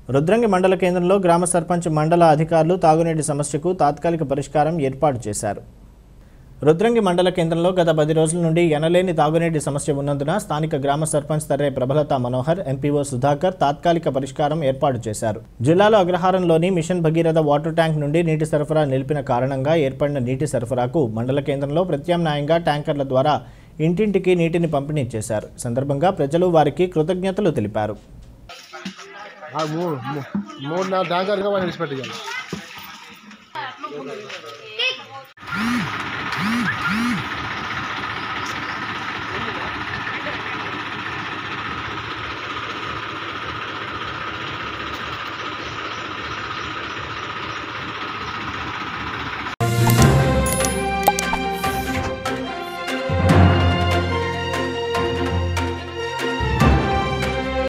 రుద్రంగి మండల కేంద్రంలో గ్రామ సర్పంచ్ మండల అధికారులు తాగునీటి సమస్యకు తాత్కాలిక పరిష్కారం ఏర్పాటు చేశారు రుద్రంగి మండల కేంద్రంలో గత పది రోజుల నుండి ఎనలేని తాగునీటి సమస్య ఉన్నందున స్థానిక గ్రామ సర్పంచ్ తర్రే ప్రభలత మనోహర్ ఎంపీఓ సుధాకర్ తాత్కాలిక పరిష్కారం ఏర్పాటు చేశారు జిల్లాలో అగ్రహారంలోని మిషన్ భగీరథ వాటర్ ట్యాంక్ నుండి నీటి సరఫరా నిలిపిన కారణంగా ఏర్పడిన నీటి సరఫరాకు మండల కేంద్రంలో ప్రత్యామ్నాయంగా ట్యాంకర్ల ద్వారా ఇంటింటికి నీటిని పంపిణీ చేశారు సందర్భంగా ప్రజలు వారికి కృతజ్ఞతలు తెలిపారు ఆ మూడు మూ- మూడు నాలుగు ట్యాంకర్గా వాళ్ళు విడిచిపెట్టాలి